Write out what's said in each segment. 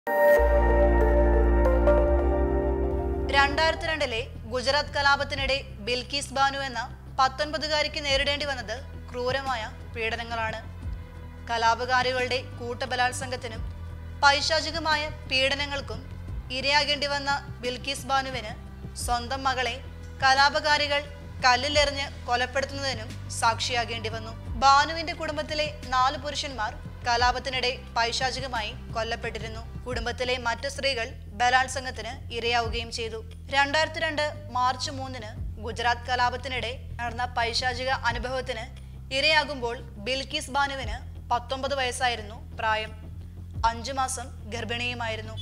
രണ്ടായിരത്തി രണ്ടിലെ ഗുജറാത്ത് കലാപത്തിനിടെ ബിൽക്കീസ് ബാനു എന്ന പത്തൊൻപതുകാരിക്ക് നേരിടേണ്ടി വന്നത് ക്രൂരമായ പീഡനങ്ങളാണ് കലാപകാരികളുടെ കൂട്ടബലാത്സംഗത്തിനും പൈശാചികമായ പീഡനങ്ങൾക്കും ഇരയാകേണ്ടി വന്ന ബിൽക്കീസ് ബാനുവിന് സ്വന്തം മകളെ കലാപകാരികൾ കല്ലിലെറിഞ്ഞ് കൊലപ്പെടുത്തുന്നതിനും സാക്ഷിയാകേണ്ടി വന്നു ബാനുവിന്റെ കുടുംബത്തിലെ നാല് പുരുഷന്മാർ കലാപത്തിനിടെ പൈശാചികമായി കൊല്ലപ്പെട്ടിരുന്നു കുടുംബത്തിലെ മറ്റു സ്ത്രീകൾ ബലാത്സംഗത്തിന് ഇരയാവുകയും ചെയ്തു രണ്ടായിരത്തി രണ്ട് മാർച്ച് മൂന്നിന് ഗുജറാത്ത് കലാപത്തിനിടെ നടന്ന പൈശാചിക അനുഭവത്തിന് ഇരയാകുമ്പോൾ ബിൽക്കീസ് ബാനുവിന് പത്തൊമ്പത് വയസ്സായിരുന്നു പ്രായം അഞ്ചു മാസം ഗർഭിണിയുമായിരുന്നു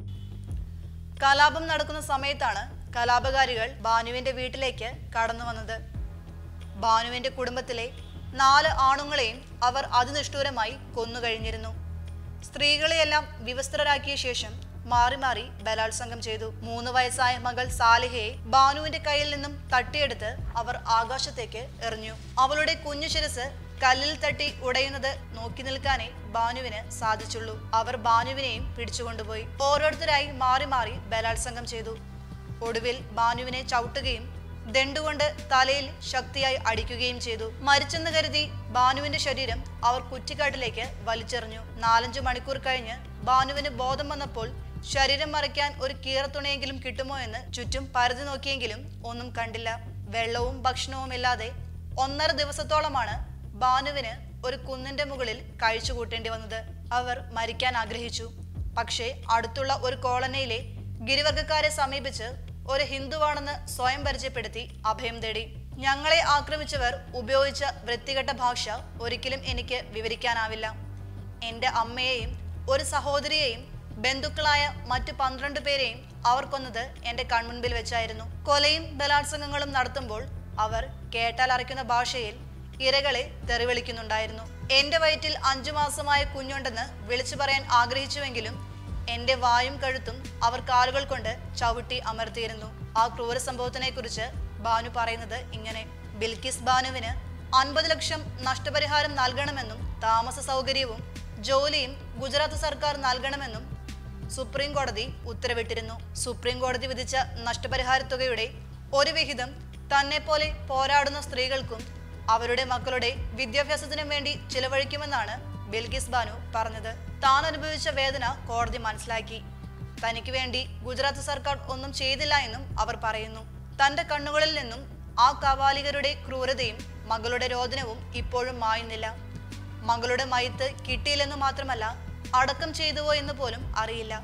കലാപം നടക്കുന്ന സമയത്താണ് കലാപകാരികൾ ബാനുവിന്റെ വീട്ടിലേക്ക് കടന്നു വന്നത് ബാനുവിന്റെ കുടുംബത്തിലെ നാല് ആണുങ്ങളെയും അവർ അതിനിഷ്ഠൂരമായി കൊന്നുകഴിഞ്ഞിരുന്നു സ്ത്രീകളെയെല്ലാം വിവസ്ത്രരാക്കിയ ശേഷം മാറി മാറി ബലാത്സംഗം ചെയ്തു മൂന്ന് വയസ്സായ മകൾ സാലിഹയെ ബാനുവിന്റെ കയ്യിൽ നിന്നും തട്ടിയെടുത്ത് അവർ ആകാശത്തേക്ക് എറിഞ്ഞു അവളുടെ കുഞ്ഞു ശിരസ് കല്ലിൽ തട്ടി ഉടയുന്നത് നോക്കി നിൽക്കാനേ ബാനുവിന് സാധിച്ചുള്ളൂ അവർ ബാനുവിനെയും പിടിച്ചുകൊണ്ടുപോയി ഓരോരുത്തരായി മാറി മാറി ബലാത്സംഗം ചെയ്തു ഒടുവിൽ ബാനുവിനെ ചവിട്ടുകയും ദണ്ടുകൊണ്ട് തലയിൽ ശക്തിയായി അടിക്കുകയും ചെയ്തു മരിച്ചെന്ന് കരുതി ബാനുവിന്റെ ശരീരം അവർ കുറ്റിക്കാട്ടിലേക്ക് വലിച്ചെറിഞ്ഞു നാലഞ്ചു മണിക്കൂർ കഴിഞ്ഞ് ബാനുവിന് ബോധം വന്നപ്പോൾ ശരീരം മറയ്ക്കാൻ ഒരു കീറത്തുണയെങ്കിലും കിട്ടുമോ എന്ന് ചുറ്റും പരതി നോക്കിയെങ്കിലും ഒന്നും കണ്ടില്ല വെള്ളവും ഭക്ഷണവും ഇല്ലാതെ ഒന്നര ദിവസത്തോളമാണ് ബാനുവിന് ഒരു കുന്നിന്റെ മുകളിൽ കഴിച്ചു കൂട്ടേണ്ടി വന്നത് അവർ മരിക്കാൻ ആഗ്രഹിച്ചു പക്ഷേ അടുത്തുള്ള ഒരു കോളനിയിലെ ഗിരിവർഗക്കാരെ സമീപിച്ച് ഒരു ഹിന്ദുവാണെന്ന് സ്വയം പരിചയപ്പെടുത്തി അഭയം തേടി ഞങ്ങളെ ആക്രമിച്ചവർ ഉപയോഗിച്ച വൃത്തികെട്ട ഭാഷ ഒരിക്കലും എനിക്ക് വിവരിക്കാനാവില്ല എൻ്റെ അമ്മയെയും ഒരു സഹോദരിയെയും ബന്ധുക്കളായ മറ്റു പന്ത്രണ്ട് പേരെയും അവർ കൊന്നത് എൻ്റെ കൺമുൻപിൽ വെച്ചായിരുന്നു കൊലയും ബലാത്സംഗങ്ങളും നടത്തുമ്പോൾ അവർ കേട്ടാൽ അറയ്ക്കുന്ന ഭാഷയിൽ ഇരകളെ തെറിവിളിക്കുന്നുണ്ടായിരുന്നു എൻ്റെ വയറ്റിൽ അഞ്ചു മാസമായ കുഞ്ഞുണ്ടെന്ന് വിളിച്ചു പറയാൻ ആഗ്രഹിച്ചുവെങ്കിലും എന്റെ വായും കഴുത്തും അവർ കാലുകൾ കൊണ്ട് ചവിട്ടി അമർത്തിയിരുന്നു ആ ക്രൂര സംഭവത്തിനെ കുറിച്ച് ബാനു പറയുന്നത് ഇങ്ങനെ ബിൽക്കിസ് ബാനുവിന് അൻപത് ലക്ഷം നഷ്ടപരിഹാരം നൽകണമെന്നും താമസ സൗകര്യവും ജോലിയും ഗുജറാത്ത് സർക്കാർ നൽകണമെന്നും സുപ്രീം കോടതി ഉത്തരവിട്ടിരുന്നു സുപ്രീം കോടതി വിധിച്ച നഷ്ടപരിഹാര തുകയുടെ ഒരു വിഹിതം തന്നെ പോലെ പോരാടുന്ന സ്ത്രീകൾക്കും അവരുടെ മക്കളുടെ വിദ്യാഭ്യാസത്തിനും വേണ്ടി ചിലവഴിക്കുമെന്നാണ് ബിൽക്കിസ് ബാനു പറഞ്ഞത് താൻ അനുഭവിച്ച വേദന കോടതി മനസ്സിലാക്കി തനിക്ക് വേണ്ടി ഗുജറാത്ത് സർക്കാർ ഒന്നും ചെയ്തില്ല എന്നും അവർ പറയുന്നു തന്റെ കണ്ണുകളിൽ നിന്നും ആ കവാലികരുടെ ക്രൂരതയും മകളുടെ രോദനവും ഇപ്പോഴും മായുന്നില്ല മകളുടെ മയത്ത് കിട്ടിയില്ലെന്ന് മാത്രമല്ല അടക്കം ചെയ്തുവോ എന്ന് പോലും അറിയില്ല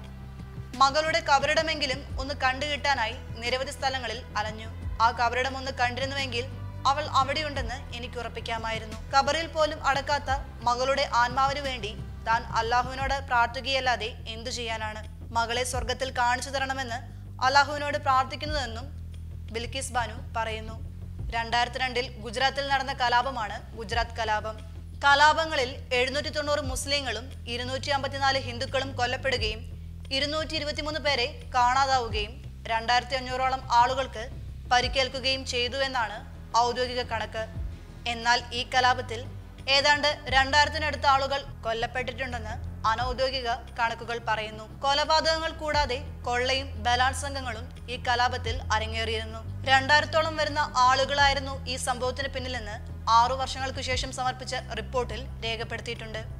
മകളുടെ കബറിടമെങ്കിലും ഒന്ന് കണ്ടുകിട്ടാനായി നിരവധി സ്ഥലങ്ങളിൽ അലഞ്ഞു ആ കബറിടം ഒന്ന് കണ്ടിരുന്നുവെങ്കിൽ അവൾ അവിടെയുണ്ടെന്ന് എനിക്ക് ഉറപ്പിക്കാമായിരുന്നു കബറിൽ പോലും അടക്കാത്ത മകളുടെ ആത്മാവിനു വേണ്ടി താൻ അള്ളാഹുവിനോട് പ്രാർത്ഥിക്കുകയല്ലാതെ എന്തു ചെയ്യാനാണ് മകളെ സ്വർഗത്തിൽ കാണിച്ചു തരണമെന്ന് അള്ളാഹുവിനോട് പ്രാർത്ഥിക്കുന്നതെന്നും ബിൽക്കിസ് ബാനു പറയുന്നു രണ്ടായിരത്തി രണ്ടിൽ ഗുജറാത്തിൽ നടന്ന കലാപമാണ് ഗുജറാത്ത് കലാപം കലാപങ്ങളിൽ എഴുന്നൂറ്റി തൊണ്ണൂറ് മുസ്ലിങ്ങളും ഇരുന്നൂറ്റി അമ്പത്തിനാല് ഹിന്ദുക്കളും കൊല്ലപ്പെടുകയും ഇരുന്നൂറ്റി ഇരുപത്തിമൂന്ന് പേരെ കാണാതാവുകയും രണ്ടായിരത്തി അഞ്ഞൂറോളം ആളുകൾക്ക് പരിക്കേൽക്കുകയും ചെയ്തു എന്നാണ് ഔദ്യോഗിക കണക്ക് എന്നാൽ ഈ കലാപത്തിൽ ഏതാണ്ട് രണ്ടായിരത്തിനടുത്ത ആളുകൾ കൊല്ലപ്പെട്ടിട്ടുണ്ടെന്ന് അനൗദ്യോഗിക കണക്കുകൾ പറയുന്നു കൊലപാതകങ്ങൾ കൂടാതെ കൊള്ളയും ബലാത്സംഗങ്ങളും ഈ കലാപത്തിൽ അരങ്ങേറിയിരുന്നു രണ്ടായിരത്തോളം വരുന്ന ആളുകളായിരുന്നു ഈ സംഭവത്തിന് പിന്നിലെന്ന് ആറു വർഷങ്ങൾക്ക് ശേഷം സമർപ്പിച്ച റിപ്പോർട്ടിൽ രേഖപ്പെടുത്തിയിട്ടുണ്ട്